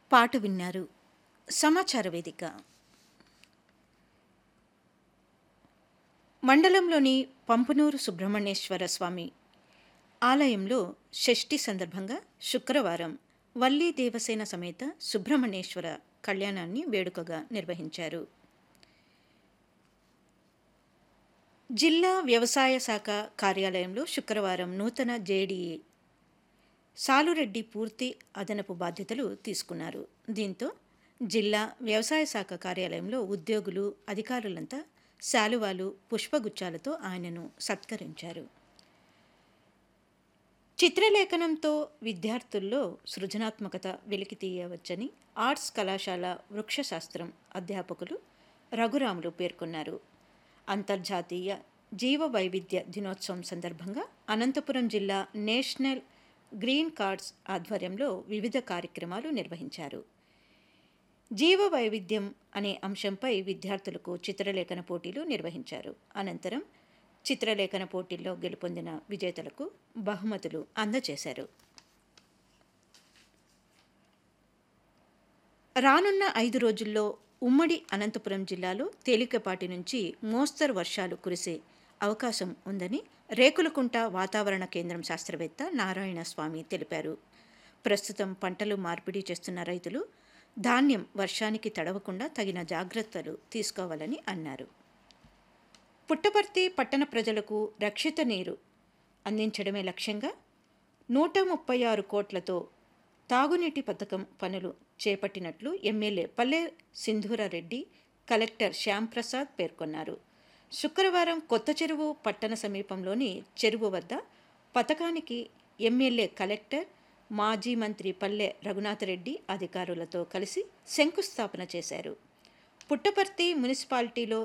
పాట విన్నారు సమాచార వేదిక మండలంలోని పంపునూరు సుబ్రహ్మణ్యేశ్వర స్వామి ఆలయంలో షష్ఠి సందర్భంగా శుక్రవారం వల్లీ దేవసేన సమేత సుబ్రహ్మణ్యేశ్వర కళ్యాణాన్ని వేడుకగా నిర్వహించారు జిల్లా వ్యవసాయ శాఖ కార్యాలయంలో శుక్రవారం నూతన జేడీఏ సాలురెడ్డి పూర్తి అదనపు బాధ్యతలు తీసుకున్నారు దీంతో జిల్లా వ్యవసాయ శాఖ కార్యాలయంలో ఉద్యోగులు అధికారులంతా శాలువాలు పుష్పగుచ్చాలతో ఆయనను సత్కరించారు చిత్రలేఖనంతో విద్యార్థుల్లో సృజనాత్మకత వెలికి తీయవచ్చని ఆర్ట్స్ కళాశాల వృక్షశాస్త్రం అధ్యాపకులు రఘురాములు పేర్కొన్నారు అంతర్జాతీయ జీవ వైవిధ్య దినోత్సవం సందర్భంగా అనంతపురం జిల్లా నేషనల్ గ్రీన్ కార్డ్స్ ఆధ్వర్యంలో వివిధ కార్యక్రమాలు నిర్వహించారు జీవ వైవిధ్యం అనే అంశంపై విద్యార్థులకు చిత్రలేఖన పోటీలు నిర్వహించారు అనంతరం చిత్రలేఖన పోటీల్లో గెలుపొందిన విజేతలకు బహుమతులు అందజేశారు రానున్న ఐదు రోజుల్లో ఉమ్మడి అనంతపురం జిల్లాలో తేలికపాటి నుంచి మోస్తరు వర్షాలు కురిసే అవకాశం ఉందని రేకులకుంట వాతావరణ కేంద్రం శాస్త్రవేత్త నారాయణ స్వామి తెలిపారు ప్రస్తుతం పంటలు మార్పిడి చేస్తున్న రైతులు ధాన్యం వర్షానికి తడవకుండా తగిన జాగ్రత్తలు తీసుకోవాలని అన్నారు పుట్టపర్తి పట్టణ ప్రజలకు రక్షిత నీరు అందించడమే లక్ష్యంగా నూట ముప్పై ఆరు కోట్లతో తాగునీటి పథకం పనులు చేపట్టినట్లు ఎమ్మెల్యే పల్లె సింధూరారెడ్డి కలెక్టర్ శ్యాంప్రసాద్ పేర్కొన్నారు శుక్రవారం కొత్త చెరువు పట్టణ సమీపంలోని చెరువు వద్ద పథకానికి ఎమ్మెల్యే కలెక్టర్ మాజీ మంత్రి పల్లె రఘునాథరెడ్డి అధికారులతో కలిసి శంకుస్థాపన చేశారు పుట్టపర్తి మున్సిపాలిటీలో